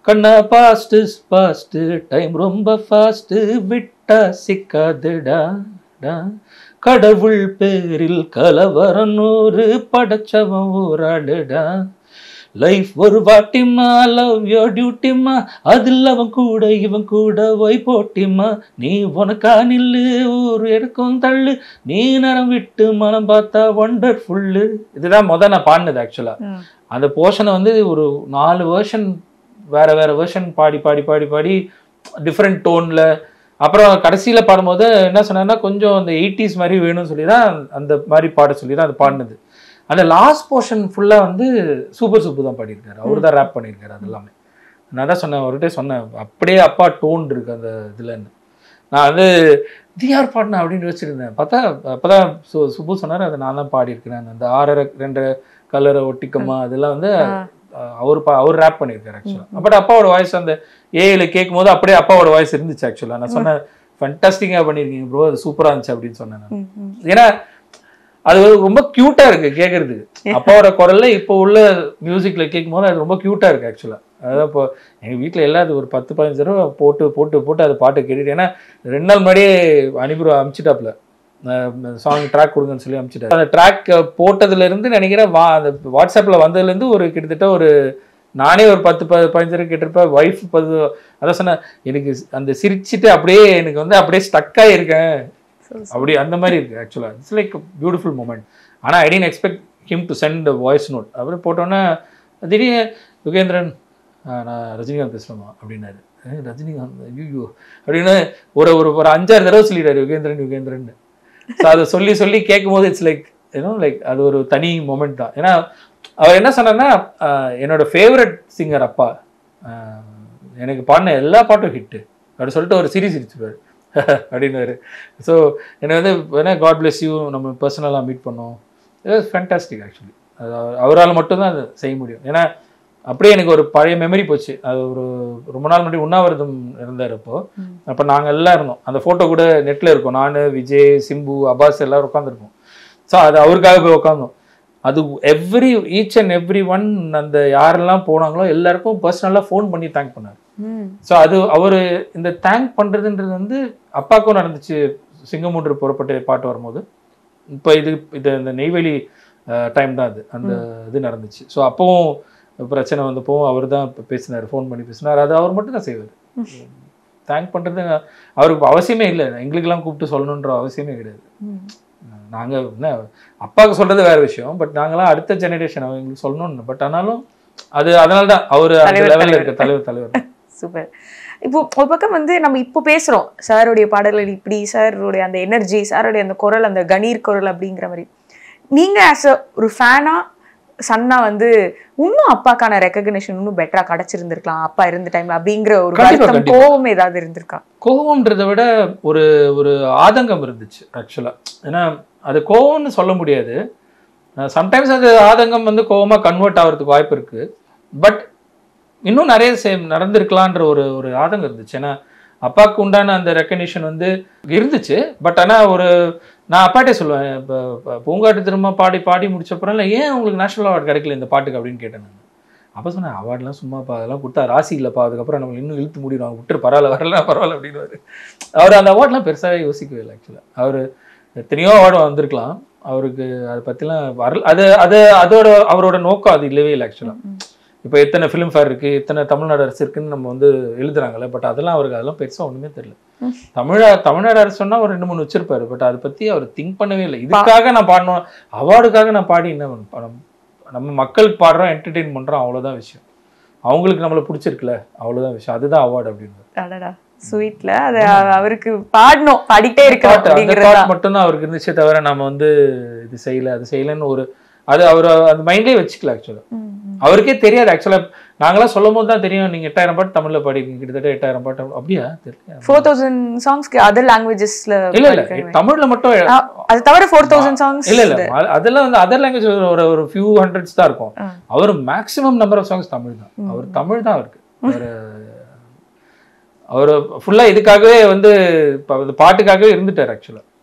கண்ணா fast fast time ரொம்ப fast விட்டா சிக்காதுடா டா. கடவுள் பேரில் கலவரம் நூறு படைச்சவன் ஊராடுடா லைஃப் ஒரு வாட்டிமா லவ் யோ டியூட்டிமா அதில் அவன் கூட இவன் கூட போய் போட்டிமா நீ உனக்கா நில்லு ஊர் எடுக்கும் தள்ளு நீ நரம் விட்டு மனம் பார்த்தா ஒண்டர்ஃபுல்லு இதுதான் முத நான் பாடினது ஆக்சுவலா ம். அந்த போர்ஷனை வந்து ஒரு நாலு வேர்ஷன் வேற வேற வேர்ஷன் பாடி பாடி பாடி பாடி டிஃப்ரெண்ட் டோன்ல அப்புறம் கடைசியில பாடும்போது என்ன சொன்னேன்னா கொஞ்சம் அந்த எயிட்டிஸ் மாதிரி வேணும்னு சொல்லி தான் அந்த மாதிரி பாட சொல்லி தான் அது பாடினது அந்த லாஸ்ட் போர்ஷன் ஃபுல்லா வந்து சூப்பர் சூப்பர் தான் பாடியிருக்காரு அவர் தான் ரேப் பண்ணியிருக்காரு அது எல்லாமே நான் தான் சொன்னேன் அவர்கிட்ட சொன்னேன் அப்படியே அப்பா டோன் இருக்கு அந்த இதுலன்னு நான் வந்து இது யார் பாடினா அப்படின்னு யோசிச்சிருந்தேன் பார்த்தா அப்பதான் சு சுப்பு சொன்னார் அதை நான் தான் பாடியிருக்கிறேன் அந்த ஆறரை ரெண்டு கலரை ஒட்டிக்கமா அதெல்லாம் வந்து ஆ. அஹ், அவர் பா அவர் ரேப் பண்ணியிருக்காரு ஆக்சுவலாக பட் அப்பாவோட வாய்ஸ் அந்த ஏஐல கேட்கும் போது அப்படியே அப்பாவோட வாய்ஸ் இருந்துச்சு ஆக்சுவலாக நான் சொன்னேன் ஃபண்டாஸ்டிக்காக பண்ணியிருக்கீங்க ப்ரோ அது சூப்பராக இருந்துச்சு அப்படின்னு சொன்னேன் நான். ம், ம். ஏன்னா அது ரொம்ப கியூட்டா இருக்கு கேட்கறதுக்கு அப்பாவோட குரல்ல இப்போ உள்ள மியூசிக்ல கேட்கும் போது அது ரொம்ப கியூட்டா இருக்கு ஆக்சுவலா அதான் இப்போ எங்க வீட்ல எல்லாம் அது ஒரு பத்து பதினஞ்சு தடவை போட்டு போட்டு போட்டு அது பாட்டு கேட்டுட்டு ஏன்னா ரெண்டு நாள் முன்னாடியே அனுப்பிடுவா அமிச்சிட்டாப்ல சாங் ட்ராக் கொடுங்கன்னு சொல்லி அமிச்சிட்டாரு அந்த ட்ராக் போட்டதுல இருந்து நினைக்கிறேன் வா அந்த வாட்ஸ்அப்ல வந்ததுல இருந்து ஒரு கிட்டத்தட்ட ஒரு நானே ஒரு பத்து ப பதினஞ்சு தடவை கேட்டிருப்பேன் ஒய்ஃப் பது அதான் சொன்னேன் எனக்கு அந்த சிரிச்சிட்டு அப்படியே எனக்கு வந்து அப்படியே ஸ்டக் ஆயிருக்கேன் So, so. அப்படி அந்த மாதிரி இருக்கு ஆக்சுவலாக இட்ஸ் லைக் பியூட்டிஃபுல் மூமெண்ட் ஆனால் I didn't expect him to send voice note அப்புறம் போட்டோன்னே திடீர்னு யுகேந்திரன் ஆ, நான் ரஜினிகாந்த் பேசுகிறோமா அப்படின்னாரு "ஏ, ரஜினிகாந்த் ஐயோ அப்படின்னு ஒரு ஒரு ஒரு அஞ்சாறு தடவை சொல்லிட்டாரு யுகேந்திரன் யுகேந்திரன் ஸோ அதை சொல்லி சொல்லி கேட்கும்போது இட்ஸ் லைக் ஏன்னோ லைக் அது ஒரு தனி மூமெண்ட் தான் ஏன்னா அவர் என்ன சொன்னார்னா ஆ, என்னோட ஃபேவரட் சிங்கர் அப்பா ஆ, எனக்கு பாடின எல்லா பாட்டும் ஹிட்டு அப்படி சொல்லிட்டு ஒரு சிரி சிரிச்சுருவார் அப்படின்னாரு ஸோ எனக்கு வந்து வேணா காட் bless யூ நம்ம பர்சனலாக மீட் பண்ணோம் இது ஃபேண்டாஸ்டிக் ஆக்சுவலி அது அவர்- அவரால் மட்டும்தான் அதை செய்ய முடியும் ஏன்னா அப்படியே எனக்கு ஒரு பழைய மெமரி போச்சு அது ஒரு ரொம்ப நாள் முன்னாடி உண்ணாவிரதம் இருந்தார் அப்போ ம். அப்போ நாங்கள் எல்லாம் இருந்தோம் அந்த ஃபோட்டோ கூட நெட்டில் இருக்கும் நான் விஜய் சிம்பு அப்பாஸ் எல்லாரும் உட்காந்துருப்போம் ஸோ அது அவருக்காக போய் உட்காந்தோம் அது every each and every one அந்த யாரெல்லாம் போனாங்களோ எல்லாருக்கும் பர்சனலாக ஃபோன் பண்ணி தேங்க் பண்ணார் ம். ஸோ அது அவர் இந்த தேங்க் பண்ணுறதுன்றது வந்து அப்பாவுக்கும் நடந்துச்சு சிங்கமூன்று புறப்பட்ட பாட்டு வரும்போது இப்போ இது இது இந்த நெய்வேலி டைம் தான் அது அந்த இது நடந்துச்சு ஸோ அப்பவும் பிரச்சனை வந்தப்பவும் அவர் தான் பேசினார் ஃபோன் பண்ணி பேசினார் அது அவர் மட்டும் தான் செய்வார் தேங்க் பண்ணுறது அவருக்கு அவசியமே இல்லை எங்களுக்கெல்லாம் கூப்பிட்டு சொல்லணுன்ற அவசியமே கிடையாது ம். நாங்கள் என்ன அப்பாவுக்கு சொல்றது வேற விஷயம் பட் நாங்களாம் அடுத்த ஜெனரேஷன் எங்களுக்கு சொல்லணும்னு பட் ஆனாலும் அது அதனால தான் அவர் அந்த தலைவர், லெவலில் தலைவர். இருக்க தலைவர் தலைவர் சூப்பர் இப்போ ஒரு பக்கம் வந்து நம்ம இப்போ பேசுறோம் சாருடைய பாடல்கள் இப்படி சாருடைய அந்த எனர்ஜி சாருடைய அந்த குரல் அந்த கணீர் குரல் அப்படிங்கிற மாதிரி நீங்க ஆஸ் அ ஒரு ஃபேனா சன்னா வந்து இன்னும் அப்பாக்கான ரெக்கக்னிஷன் இன்னும் பெட்டரா கிடைச்சிருந்திருக்கலாம் அப்பா இருந்த டைம்ல அப்படிங்கிற ஒரு கண்டிப்பா, வருத்தம் கண்டிப்பா. கோவம் ஏதாவது இருந்திருக்கா கோவம்ன்றதை விட ஒரு ஒரு ஆதங்கம் இருந்துச்சு ஆக்சுவலாக ஏன்னா அது கோவம்னு சொல்ல முடியாது சம்டைம்ஸ் அது ஆதங்கம் வந்து கோவமா கன்வெர்ட் ஆகிறதுக்கு வாய்ப்பு இருக்கு பட் இன்னும் நிறைய சேம் நடந்திருக்கலான்ற ஒரு ஒரு ஆதங்கம் இருந்துச்சு ஏன்னா அப்பாவுக்கு உண்டான அந்த ரெக்கக்னிஷன் வந்து இருந்துச்சு பட் ஆனால் ஒரு நான் அப்பாட்டே சொல்லுவேன் இப்போ பூங்காட்டு திரும்ப பாடி பாடி முடிச்சப்பறம் இல்லை ஏன் உங்களுக்கு நேஷனல் அவார்டு கிடைக்கல இந்த பாட்டுக்கு அப்படின்னு கேட்டேன் நான் அப்போ சொன்னேன் அவார்ட்லாம் சும்மாப்பா அதெல்லாம் கொடுத்தா ராசி இல்லைப்பா அதுக்கப்புறம் நம்ம இன்னும் இழுத்து மூடிடுவாங்க விட்டுரு பரவாயில்ல வரல பரவாயில்ல அப்படின்னு அவர் அந்த அவார்ட்லாம் பெருசாகவே யோசிக்கவே இல்லை ஆக்சுவலாக அவர் எத்தனையோ அவார்டு வந்திருக்கலாம் அவருக்கு அதை பற்றிலாம் வரல அது அது அதோட அவரோட நோக்கம் அது இல்லவே இல்லை ஆக்சுவலாக இப்போ எத்தனை ஃபிலிம் ஃபேர் இருக்கு எத்தனை தமிழ்நாடு அரசு இருக்குன்னு நம்ம வந்து எழுதுறாங்கல்ல பட் அதெல்லாம் அவருக்கு அதெல்லாம் பெருசாக ஒன்றுமே தெரியல ம். தமிழா தமிழ்நாடு அரசுன்னா ஒரு ரெண்டு மூணு வச்சிருப்பாரு பட் அதை பற்றி அவர் திங்க் பண்ணவே இல்லை இதுக்காக நான் பாடணும் அவார்டுக்காக நான் பாடி என்ன பண்ண- படம் நம்ம மக்களுக்கு பாடுறோம் என்டர்டெயின் பண்றோம் அவ்வளவுதான் விஷயம் அவங்களுக்கு நம்மளை பிடிச்சிருக்குல்ல அவ்வளவுதான் விஷயம் அதுதான் அவார்டு அப்படின்னு அடடா ஸ்வீட்ல அது அவருக்கு பாடணும் பாடிட்டே இருக்கணும் பாட்டு, அந்த அப்படிங்கிறது பாட்டு மட்டும்தான் அவருக்கு இருந்துச்சே தவிர நம்ம வந்து இது செய்யல அது செய்யலன்னு ஒரு அது அவர் அந்த மைண்ட்லேயே வச்சுக்கல ஆக்சுவலா அவருக்கே தெரியாது ஆக்சுவலா நாங்களாம் சொல்லும் போது தான் தெரியும் நீங்க எட்டாயிரம் பாட்டு தமிழ்ல பாடிருக்கீங்க கிட்டத்தட்ட எட்டாயிரம் பாட்டு அப்படியா தெரியல ஃபோர் தௌசண்ட் சாங்ஸ்க்கு அதர் லாங்குவேஜஸ்ல இல்ல இல்ல தமிழ்ல மட்டும் அது தவிர ஃபோர் தௌசண்ட் சாங்ஸ் இல்ல இல்ல அ- அதெல்லாம் வந்து அதர் லாங்குவேஜ் ஒரு ஒரு ஃபியூ ஹண்ட்ரட்ஸ் தான் இருக்கும் ஆ. அவர் மேக்ஸிமம் நம்பர் ஆஃப் சாங்ஸ் தமிழ் தான் அவர் தமிழ் தான் அவருக்கு வேற அவர் ஃபுல்லா இதுக்காகவே வந்து ப- இந்த பாட்டுக்காகவே இருந்துட்டார் ஆக்சுவலா